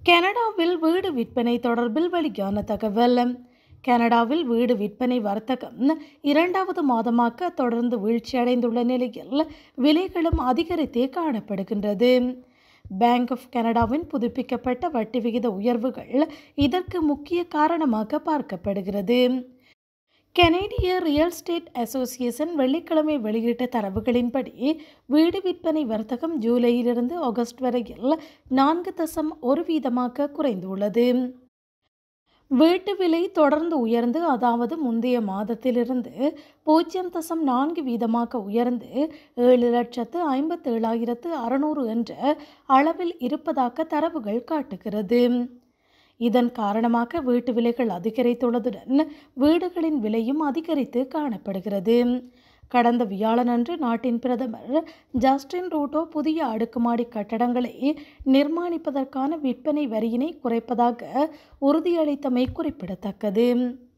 கனடாவில் வீடு விற்பனை தொடர்பில் வெளியான தகவல் கனடாவில் வீடு விற்பனை வர்த்தகம் இரண்டாவது மாதமாக தொடர்ந்து வீழ்ச்சியடைந்துள்ள நிலையில் விலைகளும் அதிகரித்தே காணப்படுகின்றது பேங்க் ஆஃப் கனடாவின் புதுப்பிக்கப்பட்ட வட்டி விகித உயர்வுகள் இதற்கு முக்கிய காரணமாக பார்க்கப்படுகிறது கனேடிய ரியல் எஸ்டேட் அசோசியேஷன் வெள்ளிக்கிழமை வெளியிட்ட தரவுகளின்படி வீடு விற்பனை வர்த்தகம் ஜூலையிலிருந்து ஆகஸ்ட் வரையில் நான்கு தசம் ஒரு வீதமாக குறைந்துள்ளது வீட்டு விலை தொடர்ந்து உயர்ந்து அதாவது முந்தைய மாதத்திலிருந்து பூஜ்ஜியம் தசம் நான்கு வீதமாக உயர்ந்து ஏழு லட்சத்து ஐம்பத்தேழாயிரத்து அறுநூறு என்ற அளவில் இருப்பதாக தரவுகள் காட்டுகிறது இதன் காரணமாக வீட்டு விலைகள் அதிகரித்துள்ளதுடன் வீடுகளின் விலையும் அதிகரித்து காணப்படுகிறது கடந்த வியாழனன்று நாட்டின் பிரதமர் ஜஸ்டின் ரூட்டோ புதிய அடுக்குமாடி கட்டடங்களை நிர்மாணிப்பதற்கான விற்பனை வரியினை குறைப்பதாக உறுதியளித்தமை குறிப்பிடத்தக்கது